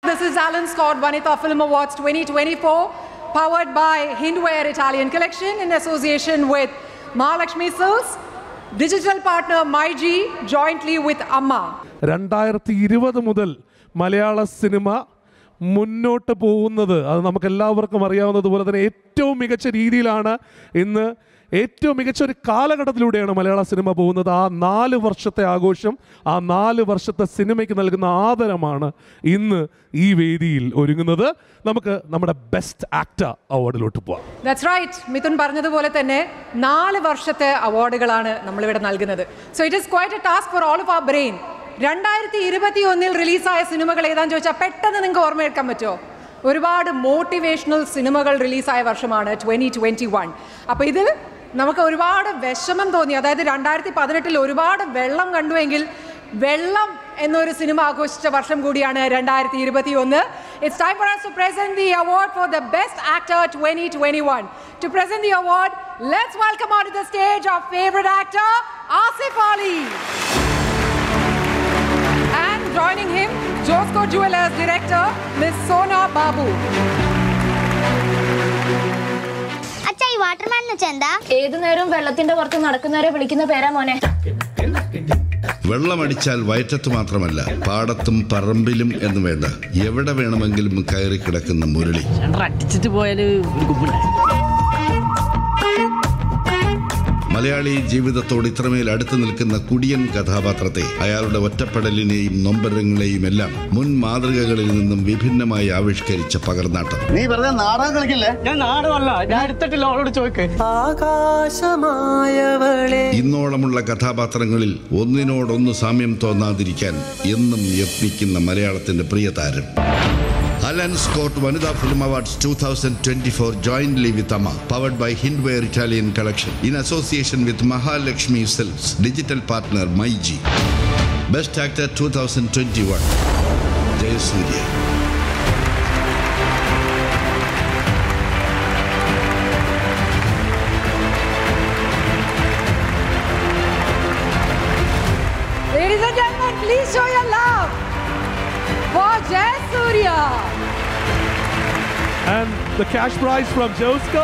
This is Alan Scott Vanita Film Awards 2024, powered by Hindware Italian Collection in association with Mahalakshmi Silks, digital partner MyG, jointly with Amma. രണ്ടായിരത്തി ഇരുപത് മുതൽ മലയാള cinema മുന്നോട്ട് പോകുന്നത് അത് നമുക്ക് എല്ലാവർക്കും അറിയാവുന്നതുപോലെ തന്നെ ഏറ്റവും മികച്ച രീതിയിലാണ് ഇന്ന് ഏറ്റവും മികച്ച ഒരു കാലഘട്ടത്തിലൂടെയാണ് മലയാള സിനിമ പോകുന്നത് ആ നാല് വർഷത്തെ ആഘോഷം ആ നാല് വർഷത്തെ സിനിമയ്ക്ക് നൽകുന്ന ആദരമാണ് ഇന്ന് ഈ വേദിയിൽ ഒരുങ്ങുന്നത് നമുക്ക് നമ്മുടെ ബെസ്റ്റ് ആക്ടർ അവാർഡിലോട്ട് പോവാം ദാറ്റ്സ് റൈറ്റ് മിഥുൻ പറഞ്ഞതുപോലെ തന്നെ നാല് വർഷത്തെ അവാർഡുകളാണ് നമ്മളിവിടെ നൽകുന്നത് so it is quite a task for all of our brain രണ്ടായിരത്തി ഇരുപത്തി ഒന്നിൽ റിലീസായ സിനിമകൾ ഏതാന്ന് ചോദിച്ചാൽ പെട്ടെന്ന് നിങ്ങൾക്ക് ഓർമ്മയെടുക്കാൻ പറ്റുമോ ഒരുപാട് മോട്ടിവേഷണൽ സിനിമകൾ റിലീസായ വർഷമാണ് ട്വൻറ്റി ട്വൻറ്റി വൺ അപ്പോൾ ഇതിൽ നമുക്ക് ഒരുപാട് വിഷമം തോന്നി അതായത് രണ്ടായിരത്തി പതിനെട്ടിൽ ഒരുപാട് വെള്ളം കണ്ടുവെങ്കിൽ വെള്ളം എന്നൊരു സിനിമ ആഘോഷിച്ച വർഷം കൂടിയാണ് രണ്ടായിരത്തി ഇരുപത്തി ഒന്ന് it's time for us to present the award for the best actor 2021 to present the award let's welcome onto the stage our favorite actor Asif Ali and joining him Josco Jewelers director Miss Sona Babu അച്ഛാ ഈ Waterman എന്ന് വെച്ചാ എന്താ ഏതു നേരവും വെള്ളത്തിന്റെ പുറത്ത് നടക്കുന്നവരെ വിളിക്കുന്ന പേരാ മോനെ വെള്ളമടിച്ചാൽ വയറ്റത്ത് മാത്രമല്ല പാടത്തും പറമ്പിലും എന്ന് വേണ്ട എവിടെ വേണമെങ്കിലും കയറി കിടക്കുന്ന മുരളി രണ്ടര അടിച്ചിട്ട് പോയാല് ഒരു കുമ്പുണ്ടായി മലയാളി ജീവിതത്തോട് ഇത്രമേൽ അടുത്ത് നിൽക്കുന്ന കുടിയൻ കഥാപാത്രത്തെ അയാളുടെ ഒറ്റപ്പെടലിനെയും നൊമ്പരങ്ങളെയും എല്ലാം മുൻ മാതൃകകളിൽ നിന്നും വിഭിന്നമായി ആവിഷ്കരിച്ച പകർന്നാട്ടം നീ വെറുതെ നാടകം കളിക്കില്ലേ ഞാൻ നാടുമല്ല ഞാൻ എടുത്തിട്ടില്ല അവളോട് ചോദിക്ക് ആകാശമായവളെ ഇന്നോളമുള്ള കഥാപാത്രങ്ങളിൽ ഒന്നിനോടൊന്ന് സാമ്യം തോന്നാതിരിക്കാൻ എന്നും യത്നിക്കുന്ന മലയാളത്തിന്റെ പ്രിയ താരം Alan Scott Vanitha film awards two thousand twenty four jointly with AMMA powered by Hindware Italian collection in association with Mahalakshmi silks digital partner myG best actor two thousand twenty one Jayasurya ladies and gentlemen please show your love for Jay Surya And the cash prize from Josco.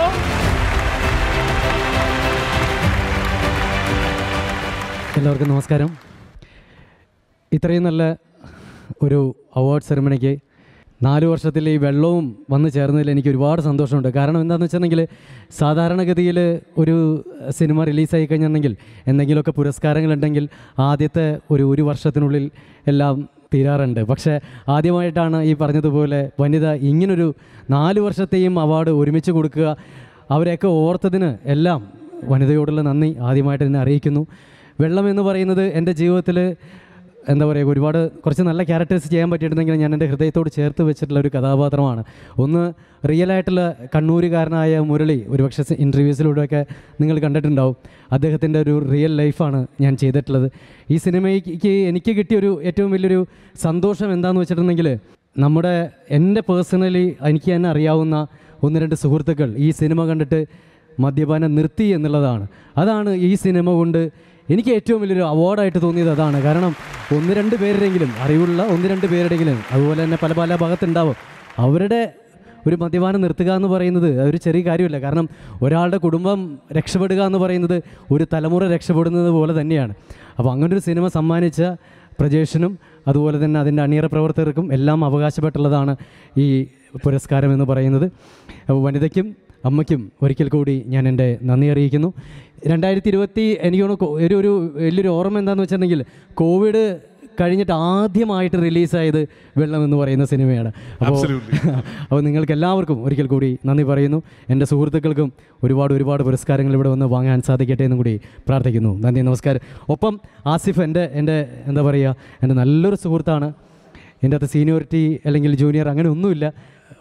എല്ലാവർക്കും നമസ്കാരം ഇത്രയും നല്ല ഒരു award സെറമണിക്ക് നാല് വർഷത്തിൽ ഈ വെള്ളവും വന്നു ചേർന്നതിൽ എനിക്ക് ഒരുപാട് സന്തോഷമുണ്ട് കാരണം എന്താണെന്ന് വെച്ചിട്ടുണ്ടെങ്കിൽ സാധാരണഗതിയിൽ ഒരു സിനിമ റിലീസായി കഴിഞ്ഞിട്ടുണ്ടെങ്കിൽ എന്തെങ്കിലുമൊക്കെ പുരസ്കാരങ്ങളുണ്ടെങ്കിൽ ആദ്യത്തെ ഒരു ഒരു വർഷത്തിനുള്ളിൽ എല്ലാം തീരാറുണ്ട് പക്ഷേ ആദ്യമായിട്ടാണ് ഈ പറഞ്ഞതുപോലെ വനിത ഇങ്ങനൊരു നാല് വർഷത്തെയും അവാർഡ് ഒരുമിച്ച് കൊടുക്കുക അവരെയൊക്കെ ഓർത്തതിന് എല്ലാം വനിതയോടുള്ള നന്ദി ആദ്യമായിട്ട് എന്നെ അറിയിക്കുന്നു വെള്ളം എന്ന് പറയുന്നത് എൻ്റെ ജീവിതത്തിൽ എന്താ പറയുക ഒരുപാട് കുറച്ച് നല്ല ക്യാരക്ടേഴ്സ് ചെയ്യാൻ പറ്റിയിട്ടുണ്ടെങ്കിൽ ഞാൻ എൻ്റെ ഹൃദയത്തോട് ചേർത്ത് വെച്ചിട്ടുള്ള ഒരു കഥാപാത്രമാണ് ഒന്ന് റിയൽ ആയിട്ടുള്ള കണ്ണൂരുകാരനായ മുരളി ഒരുപക്ഷെ ഇൻ്റർവ്യൂസിലൂടെയൊക്കെ നിങ്ങൾ കണ്ടിട്ടുണ്ടാവും അദ്ദേഹത്തിൻ്റെ ഒരു റിയൽ ലൈഫാണ് ഞാൻ ചെയ്തിട്ടുള്ളത് ഈ സിനിമയ്ക്ക് എനിക്ക് കിട്ടിയ ഒരു ഏറ്റവും വലിയൊരു സന്തോഷം എന്താണെന്ന് വെച്ചിട്ടുണ്ടെങ്കിൽ നമ്മുടെ എൻ്റെ പേഴ്സണലി എനിക്ക് തന്നെ അറിയാവുന്ന ഒന്ന് രണ്ട് സുഹൃത്തുക്കൾ ഈ സിനിമ കണ്ടിട്ട് മദ്യപാനം നിർത്തി എന്നുള്ളതാണ് അതാണ് ഈ സിനിമ കൊണ്ട് എനിക്ക് ഏറ്റവും വലിയൊരു അവാർഡായിട്ട് തോന്നിയത് അതാണ് കാരണം ഒന്ന് രണ്ട് പേരുടെങ്കിലും അറിവുള്ള ഒന്ന് രണ്ട് പേരുടെങ്കിലും അതുപോലെ തന്നെ പല പല ഭാഗത്തുണ്ടാവും അവരുടെ ഒരു മദ്യപാനം നിർത്തുക എന്ന് പറയുന്നത് അതൊരു ചെറിയ കാര്യമല്ല കാരണം ഒരാളുടെ കുടുംബം രക്ഷപ്പെടുക എന്ന് പറയുന്നത് ഒരു തലമുറ രക്ഷപ്പെടുന്നത് പോലെ തന്നെയാണ് അപ്പോൾ അങ്ങനൊരു സിനിമ സമ്മാനിച്ച പ്രജേഷിനും അതുപോലെ തന്നെ അതിൻ്റെ അണിയറ പ്രവർത്തകർക്കും എല്ലാം അവകാശപ്പെട്ടുള്ളതാണ് ഈ പുരസ്കാരം എന്ന് പറയുന്നത് അപ്പോൾ വനിതയ്ക്കും അമ്മയ്ക്കും ഒരിക്കൽ കൂടി ഞാൻ എൻ്റെ നന്ദി അറിയിക്കുന്നു രണ്ടായിരത്തി ഇരുപത്തി എനിക്ക് തോന്നുന്നു കോ- ഒരു ഒരു വലിയൊരു ഓർമ്മ എന്താണെന്ന് വെച്ചിട്ടുണ്ടെങ്കിൽ കോവിഡ് കഴിഞ്ഞിട്ട് ആദ്യമായിട്ട് റിലീസായത് വെള്ളം എന്ന് പറയുന്ന സിനിമയാണ് അപ്പോൾ അപ്പോൾ നിങ്ങൾക്ക് എല്ലാവർക്കും ഒരിക്കൽ കൂടി നന്ദി പറയുന്നു എൻ്റെ സുഹൃത്തുക്കൾക്കും ഒരുപാട് ഒരുപാട് പുരസ്കാരങ്ങൾ ഇവിടെ വന്ന് വാങ്ങാൻ സാധിക്കട്ടെ എന്നും കൂടി പ്രാർത്ഥിക്കുന്നു നന്ദി നമസ്കാരം ഒപ്പം ആസിഫ് എൻ്റെ എൻ്റെ എന്താ പറയുക എൻ്റെ നല്ലൊരു സുഹൃത്താണ് എൻ്റെ അകത്ത് സീനിയോറിറ്റി അല്ലെങ്കിൽ ജൂനിയർ അങ്ങനെ ഒന്നുമില്ല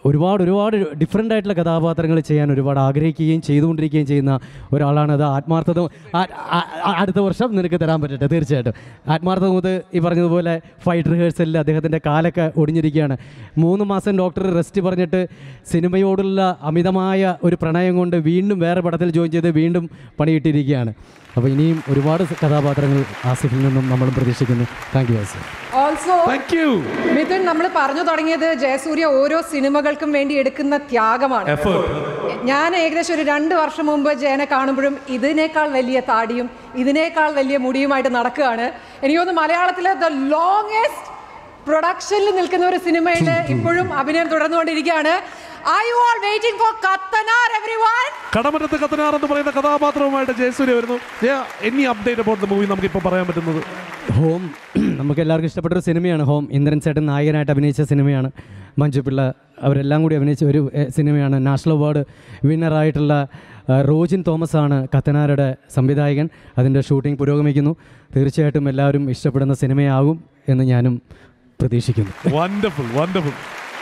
ഒരുപാട് ഒരുപാട് ഡിഫറെൻ്റ് ആയിട്ടുള്ള കഥാപാത്രങ്ങൾ ചെയ്യാൻ ഒരുപാട് ആഗ്രഹിക്കുകയും ചെയ്തുകൊണ്ടിരിക്കുകയും ചെയ്യുന്ന ഒരാളാണ് അത് ആത്മാർത്ഥത ആ- ആ- ആ- അടുത്ത വർഷം നിനക്ക് തരാൻ പറ്റട്ടെ തീർച്ചയായിട്ടും ആത്മാർത്ഥത മുതൽ ഈ പറഞ്ഞതുപോലെ ഫൈറ്റ് റിഹേഴ്സലിൽ അദ്ദേഹത്തിൻ്റെ കാലൊക്കെ ഒടിഞ്ഞിരിക്കുകയാണ് മൂന്ന് മാസം ഡോക്ടർ റെസ്റ്റ് പറഞ്ഞിട്ട് സിനിമയോടുള്ള അമിതമായ ഒരു പ്രണയം കൊണ്ട് വീണ്ടും വേറെ പടത്തിൽ ജോയിൻ ചെയ്ത് വീണ്ടും പണിയിട്ടിരിക്കുകയാണ് അപ്പോൾ ഇനിയും ഒരുപാട് കഥാപാത്രങ്ങൾ ആസിഫിൽ നിന്നും നമ്മൾ പ്രതീക്ഷിക്കുന്നു thank you Asif also thank you Mithun നമ്മൾ പറഞ്ഞു തുടങ്ങിയത് ജയസൂര്യ ഓരോ സിനിമകൾക്കും വേണ്ടി എടുക്കുന്ന ത്യാഗമാണ് എഫേർട്ട് ഞാൻ ഏകദേശം ഒരു രണ്ട് വർഷം മുമ്പ് ജയനെ കാണുമ്പോഴും ഇതിനേക്കാൾ വലിയ താടിയും ഇതിനേക്കാൾ വലിയ മുടിയുമായിട്ട് നടക്കുകയാണ് എനിക്ക് തോന്നുന്നു മലയാളത്തിലെ ദ ലോങ്സ്റ്റ് പ്രൊഡക്ഷനിൽ നിൽക്കുന്ന ഒരു സിനിമയുടെ ഇപ്പോഴും അഭിനയം തുടർന്നുകൊണ്ടിരിക്കുകയാണ് I you all waiting for Kathanar everyone Kadamattathu Kathanar എന്ന് പറയുന്ന കഥാപാത്രവുമായിട്ട് ജയസൂര്യ വരുന്നു any update about the movie നമുക്ക് ഇപ്പോൾ പറയാൻ പറ്റുന്നത് ഹോം നമുക്ക് എല്ലാവർക്കും ഇഷ്ടപ്പെട്ട ഒരു സിനിമയാണ് ഹോം ഇന്ദ്രൻ ചേട്ടൻ നായകനായിട്ട് അഭിനയിച്ച സിനിമയാണ് മഞ്ജു പിള്ള അവരെല്ലാം കൂടി അഭിനയിച്ച ഒരു എ, സിനിമയാണ് നാഷണൽ അവാർഡ് വിന്നറായിട്ടുള്ള ആ, റോജിൻ തോമസ് ആണ് കത്തനാരുടെ സംവിധായകൻ അതിൻ്റെ ഷൂട്ടിംഗ് പുരോഗമിക്കുന്നു തീർച്ചയായിട്ടും എല്ലാവരും ഇഷ്ടപ്പെടുന്ന സിനിമയാകും എന്ന് ഞാനും പ്രതീക്ഷിക്കുന്നു വണ്ടർഫുൾ വണ്ടർഫുൾ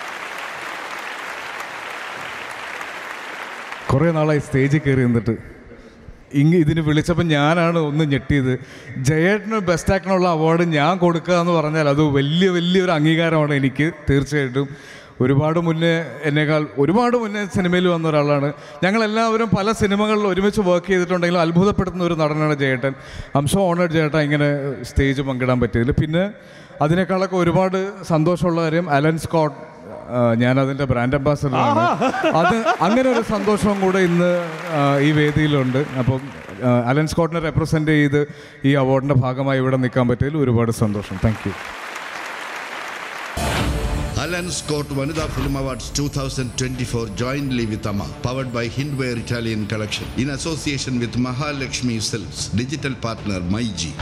കുറേ നാളായി സ്റ്റേജിൽ കയറി നിന്നിട്ട് ഇങ്ങ് ഇതിന് വിളിച്ചപ്പോൾ ഞാനാണ് ഒന്ന് ഞെട്ടിയത് ജയേട്ടന് ബെസ്റ്റ് ആക്ടറിനുള്ള അവാർഡ് ഞാൻ കൊടുക്കുക എന്ന് പറഞ്ഞാൽ അത് വലിയ വലിയൊരു അംഗീകാരമാണ് എനിക്ക് തീർച്ചയായിട്ടും ഒരുപാട് മുന്നേ എന്നേക്കാൾ ഒരുപാട് മുന്നേ സിനിമയിൽ വന്ന ഒരാളാണ് ഞങ്ങളെല്ലാവരും പല സിനിമകളിൽ ഒരുമിച്ച് വർക്ക് ചെയ്തിട്ടുണ്ടെങ്കിലും അത്ഭുതപ്പെടുത്തുന്ന ഒരു നടനാണ് ജയേട്ടൻ ഐം സോ ഓണേഡ് ജയേട്ടൻ ഇങ്ങനെ സ്റ്റേജ് പങ്കിടാൻ പറ്റിയതിൽ പിന്നെ അതിനേക്കാളൊക്കെ ഒരുപാട് സന്തോഷമുള്ള കാര്യം അലൻ സ്കോട്ട് ഞാൻ അതിൻ്റെ ബ്രാൻഡ് അംബാസഡറാണ് അത് അങ്ങനെ ഒരു സന്തോഷവും കൂടെ ഇന്ന് ആ, ഈ വേദിയിലുണ്ട് അപ്പം ആ, അലൻ സ്കോട്ടിനെ റെപ്രസെൻ്റ് ചെയ്ത് ഈ അവാർഡിൻ്റെ ഭാഗമായി ഇവിടെ നിൽക്കാൻ പറ്റിയതിൽ ഒരുപാട് സന്തോഷം thank you Alan Scott Vanida Film Awards 2024 jointly with AMA, powered by Hindware Italian Collection, in association with Mahalakshmi Silks, digital partner MyG.